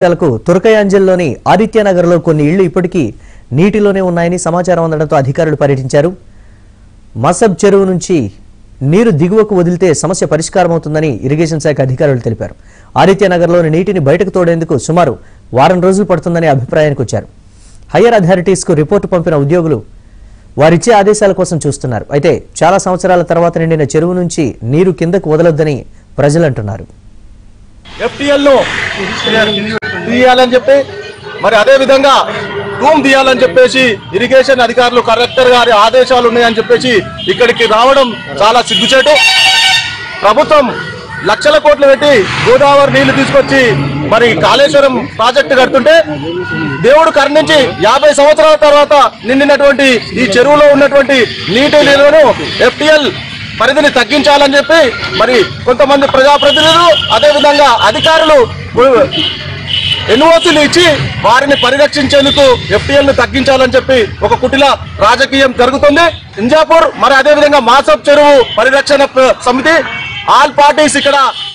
లకు తురకయాంజల్లోని ఆదిత్యనగర్లో కొన్ని ఇళ్లు ఇప్పటికీ నీటిలోనే ఉన్నాయని సమాచారం అందడంతో అధికారులు పర్యటించారు మసబ్ చెరువు నుంచి నీరు దిగువకు వదిలితే సమస్య పరిష్కారం అవుతుందని ఇరిగేషన్ శాఖ అధికారులు తెలిపారు ఆదిత్యనగర్లోని నీటిని బయటకు తోడేందుకు సుమారు వారం రోజులు పడుతుందనే అభిప్రాయానికి వచ్చారు హయ్యర్ అథారిటీస్కు రిపోర్టు పంపిన ఉద్యోగులు వారిచ్చే ఆదేశాల కోసం చూస్తున్నారు అయితే చాలా సంవత్సరాల తర్వాత నిండిన చెరువు నుంచి నీరు కిందకు వదలొద్దని ప్రజలు అంటున్నారు ఎఫ్టీఎల్ ను తీయాలని చెప్పి మరి అదే విధంగా టూమ్ తీయాలని చెప్పేసి ఇరిగేషన్ అధికారులు కలెక్టర్ గారి ఆదేశాలు ఉన్నాయని చెప్పేసి ఇక్కడికి రావడం చాలా సిగ్గుచేటు ప్రభుత్వం లక్షల కోట్లు పెట్టి గోదావరి నీళ్లు తీసుకొచ్చి మరి కాళేశ్వరం ప్రాజెక్టు కడుతుంటే దేవుడు కరుణించి యాభై సంవత్సరాల తర్వాత నిండినటువంటి ఈ చెరువులో ఉన్నటువంటి నీటి నిల్వను ఎఫ్టిఎల్ పరిధిని తగ్గించాలని చెప్పి మరి కొంతమంది ప్రజాప్రతినిధులు అదేవిధంగా అధికారులు ఎన్ఓసీలు ఇచ్చి వారిని పరిరక్షించేందుకు ఎఫ్టీఎల్ ను తగ్గించాలని చెప్పి ఒక కుటిల రాజకీయం జరుగుతుంది ఇంజాపూర్ మరి అదేవిధంగా మాసప్ చెరువు పరిరక్షణ ప్ర- సమితి ఆల్ పార్టీస్ ఇక్కడ